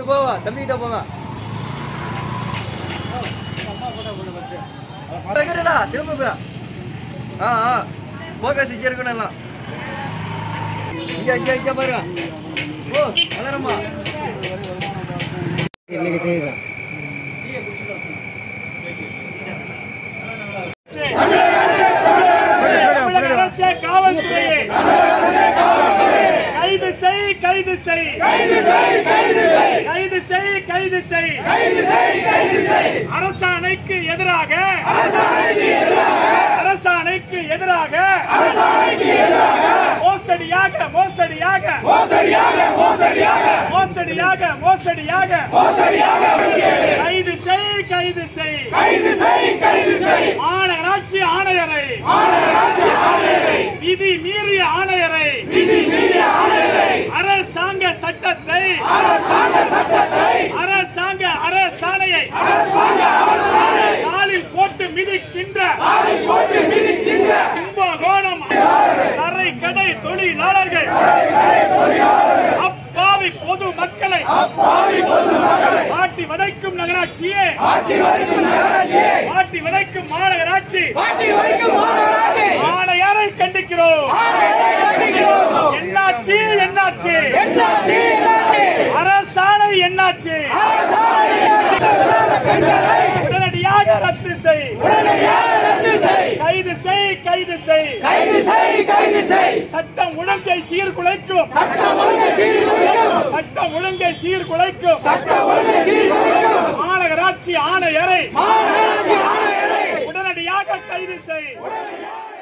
போவா தம்பிக்கிட்ட போங்க எங்கடா? திரும்ப போடா. ஆ ஆ போகஸ் இங்க இருக்கணும் எல்லாம் இங்க இங்க இங்க பாருங்க ஓ வளரம்மா தமிழக அரசே காவல்துறையே கைது செய் கைது செய் கைது செய் கைது செய் அரசாணைக்கு எதிராக அரசாணைக்கு எதிராக மோசடியாக மோசடியாக மோசடியாக மோசடியாக கைது செய் கைது செய் மாநகராட்சி ஆணையரை விதி மீறிய ஆணையரை அரசாங்க சட்டத்தை அரசாங்க அரசாணையை காலில் போட்டு மிதிக்கின்ற கும்பகோணம் தரை கடை தொழிலாளர்கள் அப்பாவி பொது மக்களை ஆட்டி வதைக்கும் நகராட்சியே ஆட்டி வதைக்கும் மாநகராட்சி ஆணையரை கண்டிக்கிறோம் என்னாச்சு என்னாச்சு அரசாணை என்னாச்சு உடனடியாக ரத்து செய் கைது செய் கைது செய் சட்டம் ஒழுங்கை சீர்குலைக்கும் சட்டம் ஒழுங்கை சீர்குலைக்கும் மாநகராட்சி ஆணையரை உடனடியாக கைது செய்